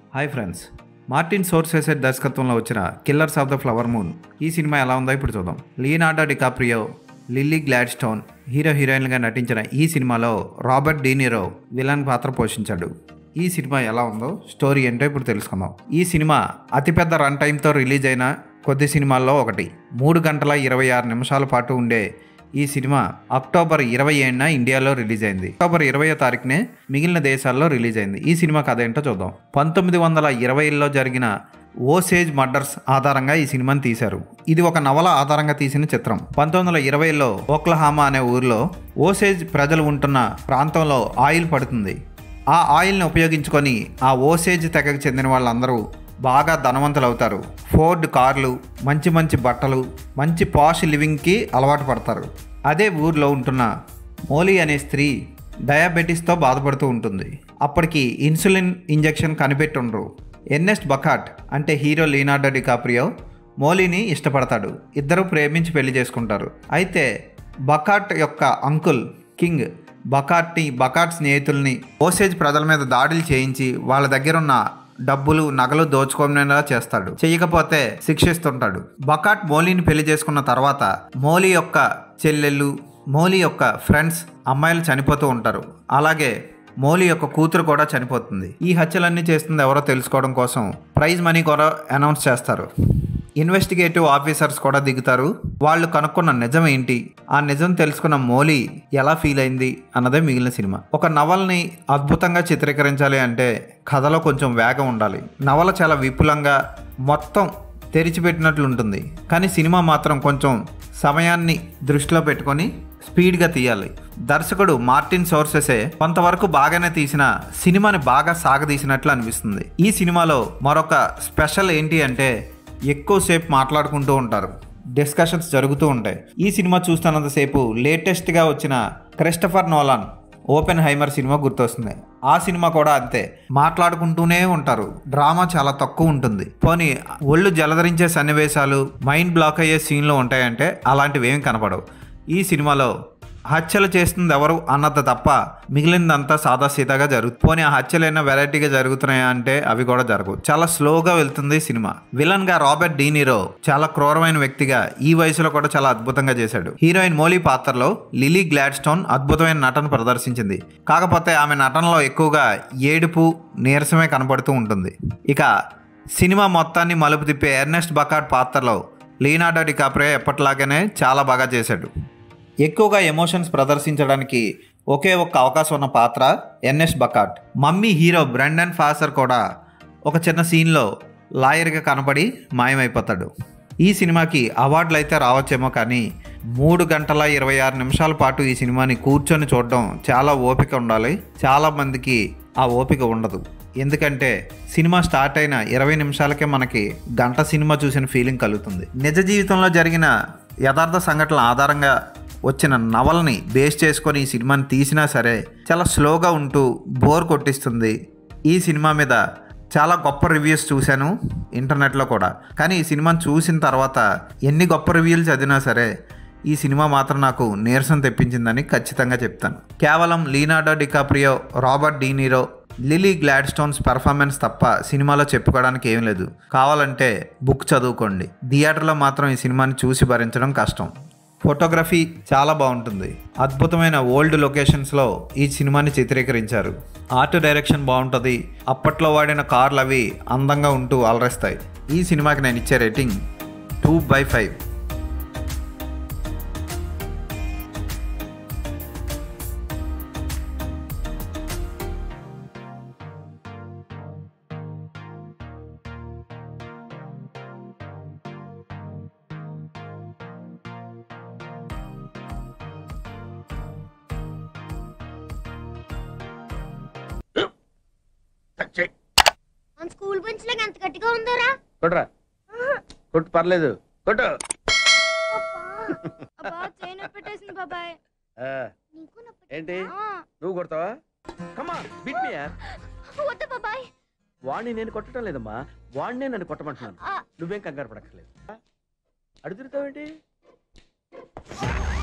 Hi friends Martin Scorsese దర్శకత్వంలో వచ్చిన killers of the flower moon ఈ సినిమా ఎలా ఉందో ఇప్పుడు చూద్దాం Leonardo DiCaprio Lily Gladstone hero హీరోయిన్గా నటించిన ఈ సినిమాలో రాబర్ట్ డీనిరో విలన్ పాత్ర పోషించాడు ఈ సినిమా ఎలా ఉందో స్టోరీ ఏంటో ఇప్పుడు తెలుసుకుందాం ఈ సినిమా అతిపెద్ద రన్ టైంతో రిలీజ్ అయిన కొద్ది సినిమాల్లో ఒకటి మూడు గంటల ఇరవై ఆరు నిమిషాల పాటు ఉండే ఈ సినిమా అక్టోబర్ ఇరవై ఏడున ఇండియాలో రిలీజ్ అయింది అక్టోబర్ ఇరవయో తారీఖునే మిగిలిన దేశాల్లో రిలీజ్ అయింది ఈ సినిమా కథ ఏంటో చూద్దాం పంతొమ్మిది వందల ఇరవైలో జరిగిన ఓసేజ్ మర్డర్స్ ఆధారంగా ఈ సినిమాని తీశారు ఇది ఒక నవల ఆధారంగా తీసిన చిత్రం పంతొమ్మిది వందల ఇరవైలో ఓక్లహామా అనే ఊరిలో ఓసేజ్ ప్రజలు ఉంటున్న ప్రాంతంలో ఆయిల్ పడుతుంది ఆ ఆయిల్ని ఉపయోగించుకొని ఆ ఓసేజ్ తెగకు చెందిన వాళ్ళందరూ బాగా ధనవంతులు అవుతారు ఫోర్డ్ కార్లు మంచి మంచి బట్టలు మంచి పాష్ లివింగ్కి అలవాటు పడతారు అదే ఊర్లో ఉంటున్న మోలీ అనే స్త్రీ డయాబెటీస్తో బాధపడుతూ ఉంటుంది అప్పటికి ఇన్సులిన్ ఇంజెక్షన్ కనిపెట్టుండ్రు ఎర్నెస్ట్ బకాట్ అంటే హీరో లీనార్డో డికాప్రియో మోలీని ఇష్టపడతాడు ఇద్దరు ప్రేమించి పెళ్లి చేసుకుంటారు అయితే బకాట్ యొక్క అంకుల్ కింగ్ బకాట్ని బకాట్ స్నేహితుల్ని ఓసేజ్ ప్రజల మీద దాడులు చేయించి వాళ్ళ దగ్గర ఉన్న డబ్బులు నగలు దోచుకోనేలా చేస్తాడు చెయ్యకపోతే శిక్షిస్తుంటాడు బకాట్ మోలీని పెళ్లి చేసుకున్న తర్వాత మోలీ యొక్క చెల్లెళ్ళు మోలీ యొక్క ఫ్రెండ్స్ అమ్మాయిలు చనిపోతూ ఉంటారు అలాగే మోలీ యొక్క కూతురు కూడా చనిపోతుంది ఈ హత్యలన్నీ చేస్తుంది ఎవరో తెలుసుకోవడం కోసం ప్రైజ్ మనీ కూడా అనౌన్స్ చేస్తారు ఇన్వెస్టిగేటివ్ ఆఫీసర్స్ కూడా దిగుతారు వాళ్ళు కనుక్కున్న నిజం ఏంటి ఆ నిజం తెలుసుకున్న మోలీ ఎలా ఫీల్ అయింది అన్నదే మిగిలిన సినిమా ఒక నవల్ని అద్భుతంగా చిత్రీకరించాలి అంటే కథలో కొంచెం వేగం ఉండాలి నవల చాలా విపులంగా మొత్తం తెరిచిపెట్టినట్లు ఉంటుంది కానీ సినిమా మాత్రం కొంచెం సమయాన్ని దృష్టిలో పెట్టుకొని స్పీడ్గా తీయాలి దర్శకుడు మార్టిన్ సోర్సెసే కొంతవరకు బాగానే తీసిన సినిమాని బాగా సాగదీసినట్లు అనిపిస్తుంది ఈ సినిమాలో మరొక స్పెషల్ ఏంటి అంటే ఎక్కువసేపు మాట్లాడుకుంటూ ఉంటారు డిస్కషన్స్ జరుగుతూ ఉంటాయి ఈ సినిమా చూస్తున్నంతసేపు లేటెస్ట్గా వచ్చిన క్రిస్టఫర్ నోలాన్ ఓపెన్ హైమర్ సినిమా గుర్తొస్తుంది ఆ సినిమా కూడా అంతే మాట్లాడుకుంటూనే ఉంటారు డ్రామా చాలా తక్కువ ఉంటుంది పోనీ ఒళ్ళు జలధరించే సన్నివేశాలు మైండ్ బ్లాక్ అయ్యే సీన్లు ఉంటాయంటే అలాంటివి ఏమి కనపడవు ఈ సినిమాలో హత్యలు చేస్తుంది ఎవరు అన్నది తప్ప మిగిలిందంతా సాదాసీదాగా జరుగుతుంది పోనీ ఆ హత్యలైనా వెరైటీగా జరుగుతున్నాయా అంటే అవి కూడా జరగవు చాలా స్లోగా వెళ్తుంది సినిమా విలన్ గా రాబర్ట్ డీనీరో చాలా క్రూరమైన వ్యక్తిగా ఈ వయసులో కూడా చాలా అద్భుతంగా చేశాడు హీరోయిన్ మోలీ పాత్రలో లిలీ గ్లాడ్స్టోన్ అద్భుతమైన నటన ప్రదర్శించింది కాకపోతే ఆమె నటనలో ఎక్కువగా ఏడుపు నీరసమే కనబడుతూ ఉంటుంది ఇక సినిమా మొత్తాన్ని మలుపు తిప్పే ఎర్నెస్ట్ బకాట్ పాత్రలో లీనార్డో డికాప్రియో ఎప్పటిలాగానే చాలా బాగా చేశాడు ఎక్కువగా ఎమోషన్స్ ప్రదర్శించడానికి ఒకే ఒక్క అవకాశం ఉన్న పాత్ర ఎన్ఎస్ Burkhart mummy hero Brendan Fraser కూడా ఒక చిన్న సీన్లో లాయర్గా కనబడి మాయమైపోతాడు ఈ సినిమాకి అవార్డులు అయితే రావచ్చేమో కానీ మూడు గంటల ఇరవై ఆరు నిమిషాల పాటు ఈ సినిమాని కూర్చొని చూడడం చాలా ఓపిక ఉండాలి చాలా మందికి ఆ ఓపిక ఉండదు ఎందుకంటే సినిమా స్టార్ట్ అయిన ఇరవై నిమిషాలకే మనకి గంట సినిమా చూసిన ఫీలింగ్ కలుగుతుంది నిజ జీవితంలో జరిగిన యథార్థ సంఘటనల ఆధారంగా వచ్చిన నవల్ని బేస్ చేసుకొని ఈ సినిమాని తీసినా సరే చాలా స్లోగా ఉంటూ బోర్ కొట్టిస్తుంది ఈ సినిమా మీద చాలా గొప్ప రివ్యూస్ చూశాను ఇంటర్నెట్లో కూడా కానీ ఈ సినిమాని చూసిన తర్వాత ఎన్ని గొప్ప రివ్యూలు చదివినా సరే ఈ సినిమా మాత్రం నాకు నీరసం తెప్పించిందని ఖచ్చితంగా చెప్తాను కేవలం Leonardo DiCaprio Robert De Niro Lily Gladstone's performance తప్ప సినిమాలో చెప్పుకోవడానికి ఏం లేదు కావాలంటే బుక్ చదువుకోండి థియేటర్లో మాత్రం ఈ సినిమాని చూసి భరించడం కష్టం ఫోటోగ్రఫీ చాలా బాగుంటుంది అద్భుతమైన ఓల్డ్ లొకేషన్స్లో ఈ సినిమాని చిత్రీకరించారు ఆర్ట్ డైరెక్షన్ బాగుంటుంది అప్పట్లో వాడిన కార్లు అవి అందంగా ఉంటూ అలరేస్తాయి ఈ సినిమాకి నేను ఇచ్చే రేటింగ్ టూ బై ఫైవ్ చెయ్. మన స్కూల్ బెంచ్ లాగా ఎంత గట్టిగా ఉందోరా కొట్టురా కొట్టు పర్లేదు కొట్టు అబ్బా చైన్ పెట్టేసింది బాబాయ్ ఆ, నీకు నొప్పి ఏంటి ఆ, నువ్వు కొడతావా కమా బిట్ మీ వద్దు బాబాయ్ వాడిని నేను కొట్టడం లేదమ్మా వాడినే నన్ను కొట్టమంటున్నాను ఆ, నువ్వేం కంగారు పడక్కర్లేదు అడుగుతావేంటి